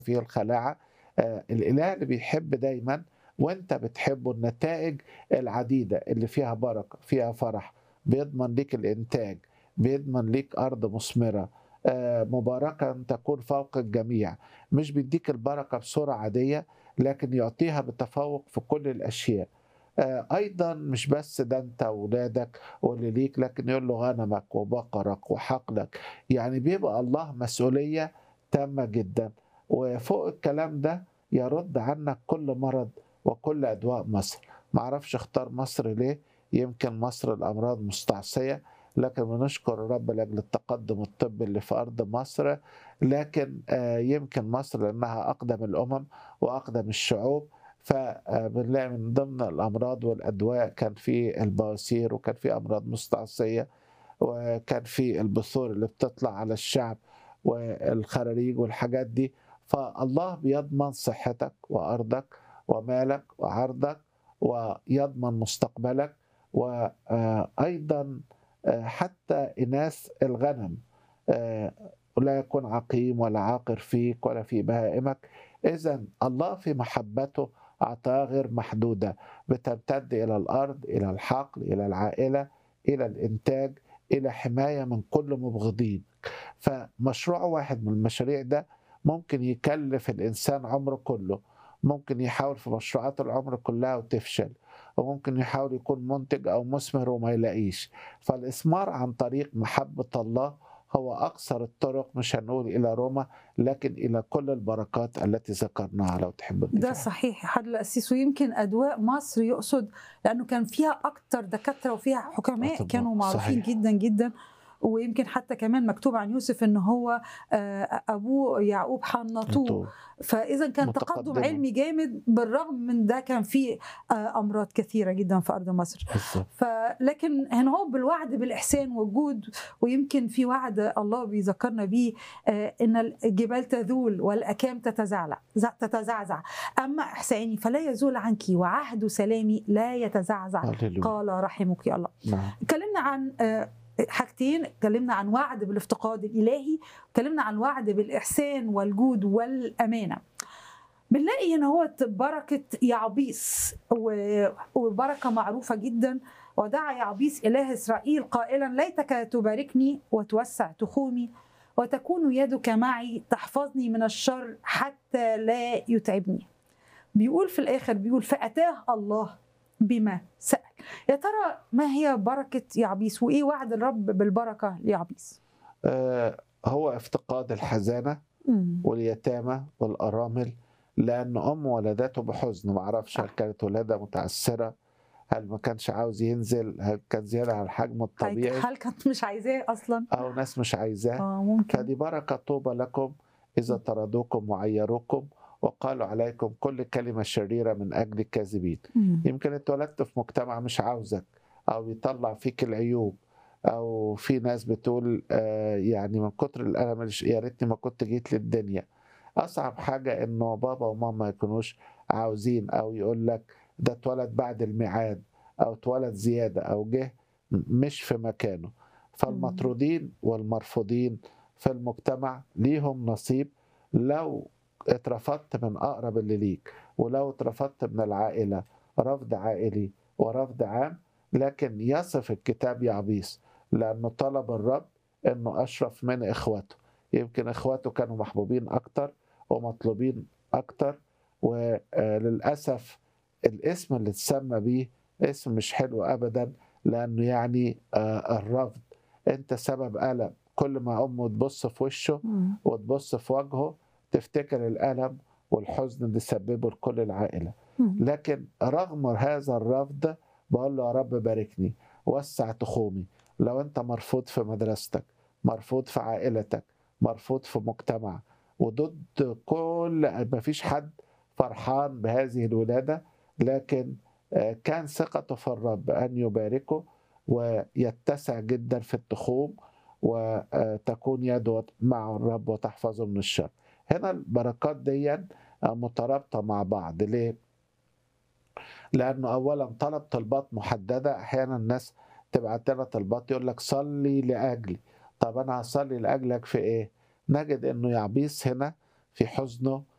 فيه الخلاعة آه، الإله اللي بيحب دايما وانت بتحبه النتائج العديدة اللي فيها بركة فيها فرح بيضمن ليك الإنتاج بيضمن ليك أرض مثمرة آه، مباركة أن تكون فوق الجميع مش بيديك البركة بصورة عادية لكن يعطيها بتفوق في كل الأشياء آه، أيضا مش بس ده أنت وولادك واللي ليك لكن يقول له غنمك وبقرك وحقلك يعني بيبقى الله مسؤولية تامة جدا وفوق الكلام ده يرد عنك كل مرض وكل أدواء مصر معرفش اختار مصر ليه يمكن مصر الأمراض مستعصية لكن بنشكر الرب لأجل التقدم الطبي اللي في أرض مصر لكن آه، يمكن مصر لأنها أقدم الأمم وأقدم الشعوب فبنلاقي من ضمن الأمراض والأدواء كان في البواسير وكان في أمراض مستعصية وكان في البثور اللي بتطلع على الشعب والخراريج والحاجات دي فالله بيضمن صحتك وأرضك ومالك وعرضك ويضمن مستقبلك وأيضا حتى إناث الغنم آه، لا يكون عقيم ولا عاقر فيك ولا في بهائمك إذا الله في محبته عطاء غير محدودة بتمتد إلى الأرض إلى الحقل إلى العائلة إلى الإنتاج إلى حماية من كل مبغضين فمشروع واحد من المشاريع ده ممكن يكلف الإنسان عمره كله ممكن يحاول في مشروعات العمر كلها وتفشل وممكن يحاول يكون منتج أو مثمر وما يلاقيش فالإثمار عن طريق محبة الله هو أقصر الطرق مش هنقول إلى روما لكن إلى كل البركات التي ذكرناها لو تحب ده الدفاع. صحيح حد الأسيس ويمكن أدواء مصر يقصد لأنه كان فيها أكتر دكاترة وفيها حكماء أطباء، كانوا معروفين صحيح. جدا جدا ويمكن حتى كمان مكتوب عن يوسف ان هو آه، ابوه يعقوب حنطوه أنتوا فاذا كان تقدم متقدمة. علمي جامد بالرغم من ده كان في آه، امراض كثيره جدا في ارض مصر بالظبط فلكن هنا هو بالوعد بالاحسان والجود ويمكن في وعد الله بيذكرنا بيه آه، ان الجبال تذول والاكام تتزعزع تتزعزع اما احساني فلا يزول عنك وعهد سلامي لا يتزعزع هللويا قال رحمك يا الله نعم اتكلمنا عن آه، حاجتين اتكلمنا عن وعد بالافتقاد الالهي اتكلمنا عن وعد بالاحسان والجود والامانه بنلاقي هنا هو بركه يعبيس و- وبركه معروفه جدا ودعا يعبيس اله اسرائيل قائلا ليتك تباركني وتوسع تخومي وتكون يدك معي تحفظني من الشر حتى لا يتعبني بيقول في الاخر بيقول فاتاه الله بما سال يا ترى ما هي بركه يعبيس وايه وعد الرب بالبركه ليعبيس آه هو افتقاد الحزانة مم. واليتامى والأرامل لأن أم ولدته بحزن معرفش هل كانت ولادة متعسرة هل ما كانش عاوز ينزل هل كان زيادة عن حجمه الطبيعي هل كانت مش عايزاه اصلا أو ناس مش عايزاه اه ممكن فدي بركة طوبى لكم إذا طردوكم وعيروكم وقالوا عليكم كل كلمة شريرة من أجل الكاذبين مم. يمكن اتولدت في مجتمع مش عاوزك أو يطلع فيك العيوب أو في ناس بتقول آه، يعني من كتر الألم الش- يا ريتني ما كنت جيت للدنيا أصعب حاجة إنه بابا وماما ما يكونوش عاوزين أو يقول لك ده اتولد بعد الميعاد أو اتولد زيادة أو جه م- مش في مكانه فالمطرودين والمرفوضين في المجتمع ليهم نصيب لو اترفضت من أقرب اللي ليك ولو اترفضت من العائلة رفض عائلي ورفض عام لكن يصف الكتاب يعبيس لأنه طلب الرب أنه أشرف من إخوته يمكن إخواته كانوا محبوبين أكتر ومطلوبين أكتر وللأسف الاسم اللي اتسمى بيه اسم مش حلو أبدا لأنه يعني آه، الرفض أنت سبب ألم كل ما أمه تبص في وشه مم. وتبص في وجهه تفتكر الألم والحزن اللي سببه لكل العائلة مم. لكن رغم هذا الرفض بقول له يا رب باركني وسع تخومي لو انت مرفوض في مدرستك مرفوض في عائلتك مرفوض في مجتمع وضد كل مفيش حد فرحان بهذه الولادة لكن آه، كان ثقته في الرب أن يباركه ويتسع جدا في التخوم وتكون يده مع الرب وتحفظه من الشر هنا البركات دي مترابطة مع بعض ليه؟ لأنه أولا طلب طلبات محددة أحيانا الناس تبعت لنا طلبات يقول لك صلي لأجلي طب أنا هصلي لأجلك في إيه؟ نجد إنه يعبيس هنا في حزنه